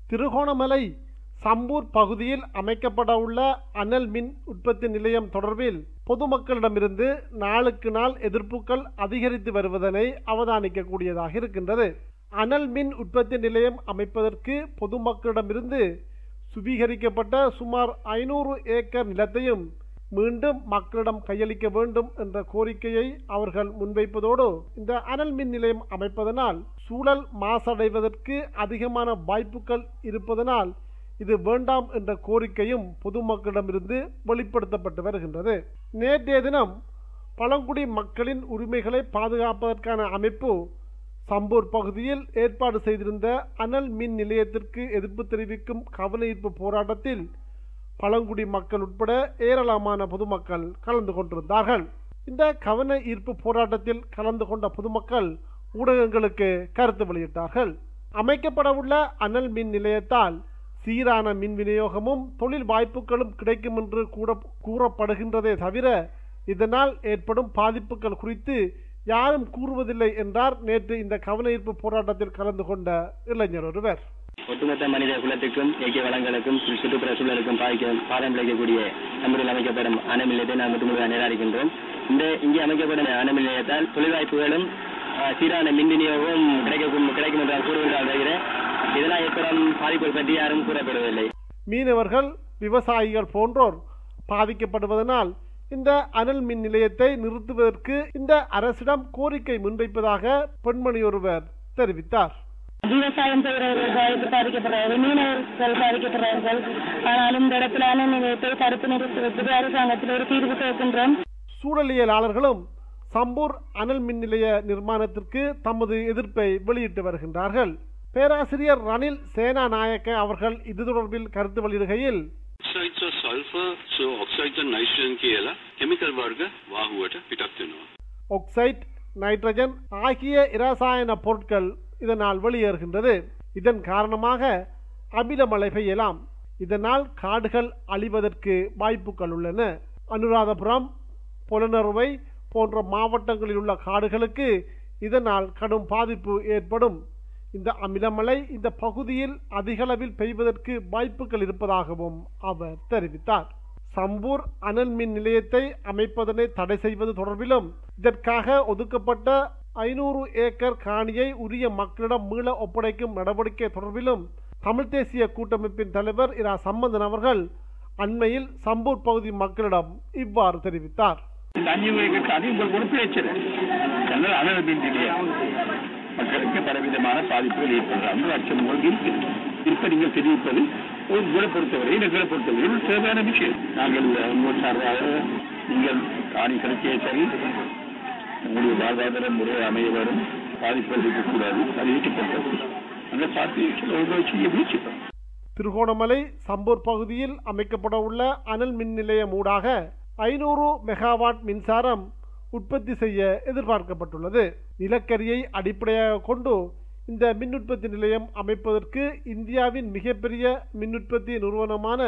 திருகோணமலை சம்பூர் பகுதியில் அமைக்கப்பட உள்ள அனல் மின் உற்பத்தி நிலையம் தொடர்பில் பொதுமக்களிடமிருந்து நாளுக்கு நாள் எதிர்ப்புகள் அதிகரித்து வருவதனை அவதானிக்கக்கூடியதாக இருக்கின்றது அனல் மின் உற்பத்தி நிலையம் அமைப்பதற்கு பொதுமக்களிடமிருந்து சுவீகரிக்கப்பட்ட சுமார் ஐநூறு ஏக்கர் நிலத்தையும் மீண்டும் மக்களிடம் கையளிக்க வேண்டும் என்ற கோரிக்கையை அவர்கள் முன்வைப்பதோடு இந்த அனல் மின் நிலையம் அமைப்பதனால் சூழல் மாசடைவதற்கு அதிகமான வாய்ப்புகள் இருப்பதனால் இது வேண்டாம் என்ற கோரிக்கையும் பொதுமக்களிடமிருந்து வெளிப்படுத்தப்பட்டு வருகின்றது நேற்றைய தினம் பழங்குடி மக்களின் உரிமைகளை பாதுகாப்பதற்கான அமைப்பு சம்பூர் பகுதியில் ஏற்பாடு செய்திருந்த அனல் மின் நிலையத்திற்கு எதிர்ப்பு தெரிவிக்கும் கவனஈர்ப்பு போராட்டத்தில் பழங்குடி மக்கள் உட்பட ஏராளமான பொதுமக்கள் கலந்து கொண்டிருந்தார்கள் இந்த கவன ஈர்ப்பு போராட்டத்தில் கலந்து கொண்ட பொதுமக்கள் ஊடகங்களுக்கு கருத்து வெளியிட்டார்கள் அமைக்கப்படவுள்ள அனல் மின் நிலையத்தால் சீரான மின் விநியோகமும் தொழில் வாய்ப்புகளும் கிடைக்கும் என்று கூட கூறப்படுகின்றதே தவிர இதனால் ஏற்படும் பாதிப்புகள் குறித்து யாரும் கூறுவதில்லை என்றார் நேற்று இந்த கவன ஈர்ப்பு போராட்டத்தில் கலந்து கொண்ட இளைஞர் ஒருவர் ஒட்டுமொத்த மனித குலத்துக்கும் இயற்கை வளங்களுக்கும் சு- சுற்றுப்புற சூழலுக்கும் பாதிக்க பாதம் விளைக்கக்கூடிய நம்முடைய அமைக்கப்படும் அணு நிலையத்தை நாம் முற்றுமுழுதாக நிராகரிக்கின்றோம் இந்த இங்கே அமைக்கப்படும் அணு நிலையத்தால் தொழில்வாய்ப்புகளும் அஹ், சீரான மின் விநியோகமும் கிடைக்கும் கிடைக்கும் என்று கூறுகின்றால் தவிர இதனால் ஏற்படும் பாதிப்புகள் பற்றி யாரும் கூறப்படுவதில்லை மீனவர்கள் விவசாயிகள் போன்றோர் பாதிக்கப்படுவதனால் இந்த அனல் மின் நிலையத்தை நிறுத்துவதற்கு இந்த அரசிடம் கோரிக்கை முன்வைப்பதாக பெண்மணி ஒருவர் தெரிவித்தார் விவசாயம் செய்கிறவர்கள் பாதிப்பு பாதிக்கப்படுறார்கள் மீனவர்கள் பாதிக்கப்படுறார்கள் ஆனாலும் இந்த இடத்துல அணை நிலையத்தை தடுத்து நிறுத்துவதற்கு அரசாங்கத்தில் ஒரு தீர்வு கேட்கின்றோம் சூழலியலாளர்களும் சம்பூர் அனல் மின் நிலைய நிர்மாணத்திற்கு தமது எதிர்ப்பை வெளியிட்டு வருகின்றார்கள் பேராசிரியர் ரணில் சேனாநாயக்க அவர்கள் இது தொடர்பில் கருத்து வெளியிடுகையில் ඔක්සයිඩ්ස සල්ෆර් සෝ ඔක්සයිඩ්ස නයිට්‍රජන් කියලා කෙමිකල් වර්ග වාහුවට පිටත් වෙනවා. ஒக்சைட் நைட்ரஜன் ஆகிய இரசாயன பொருட்கள் இதனால் வெளியேறுகின்றது இதன் காரணமாக அமில மழை பெய்யலாம் இதனால் காடுகள் அழிவதற்கு வாய்ப்புகள் உள்ளன அனுராதபுரம் புலனறுவை போன்ற மாவட்டங்களில் உள்ள காடுகளுக்கு இதனால் கடும் பாதிப்பு ஏற்படும் இந்த அமிலமழை இந்த பகுதியில் அதிகளவில் பெய்வதற்கு வாய்ப்புகள் இருப்பதாகவும் அவர் தெரிவித்தார் சம்பூர் அனல் மின் நிலையத்தை அமைப்பதனை தடை செய்வது தொடர்பிலும் இதற்காக ஒதுக்கப்பட்ட ஐநூறு ஏக்கர் காணியை உரிய மக்களிடம் மீள ஒப்படைக்கும் நடவடிக்கை தொடர்பிலும் தமிழ் தேசிய கூட்டமைப்பின் தலைவர் இரா சம்பந்தன் அவர்கள் அண்மையில் சம்பூர் பகுதி மக்களிடம் இவ்வாறு தெரிவித்தார் இந்த அந்நியர்களுக்கு அது உங்கள் பொறுப்பு ஏற்றது அதனால் அனல் மின் நிலையம் மக்களுக்கு பலவிதமான பாதிப்புகள் ஏற்படுறது அந்த அச்சம் உங்களுக்கு இருக்கு இருப்ப நீங்கள் தெரிவிப்பது உங்களை பொறுத்தவரை எங்களை பொறுத்தவரை ஒரு தேவையான விஷயம் நாங்கள் உங்கள் சார்பாக நீங்கள் காணி கிடைக்கே சரி உங்களுடைய வாழ்வாதார முறை அமைய வரும் பாதிப்புகள் இருக்கக்கூடாது அது ஏற்றுக்கொண்டது அந்த பார்த்து சில உதவி செய்ய முயற்சிப்போம் திருகோணமலை சம்பூர் பகுதியில் அமைக்கப்பட உள்ள அனல் மின் நிலையம் ஊடாக ஐநூறு மெகாவாட் மின்சாரம் உற்பத்தி செய்ய எதிர்பார்க்கப்பட்டுள்ளது நிலக்கரியை அடிப்படையாக கொண்டு இந்த மின் உற்பத்தி நிலையம் அமைப்பதற்கு இந்தியாவின் மிகப்பெரிய மின் உற்பத்தி நிறுவனமான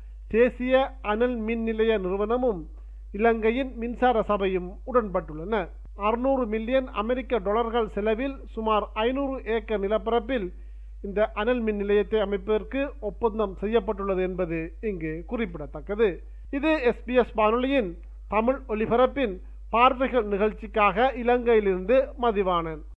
தேசிய அனல் மின் நிலைய நிறுவனமும் இலங்கையின் மின்சார சபையும் உடன்பட்டுள்ளன அறுநூறு மில்லியன் அமெரிக்க டாலர்கள் செலவில் சுமார் ஐநூறு ஏக்கர் நிலப்பரப்பில் இந்த அனல் மின் நிலையத்தை அமைப்பதற்கு ஒப்பந்தம் செய்யப்பட்டுள்ளது என்பது இங்கு குறிப்பிடத்தக்கது இது எஸ்பிஎஸ் வானொலியின் தமிழ் ஒலிபரப்பின் பார்வைகள் நிகழ்ச்சிக்காக இலங்கையிலிருந்து மதிவானன்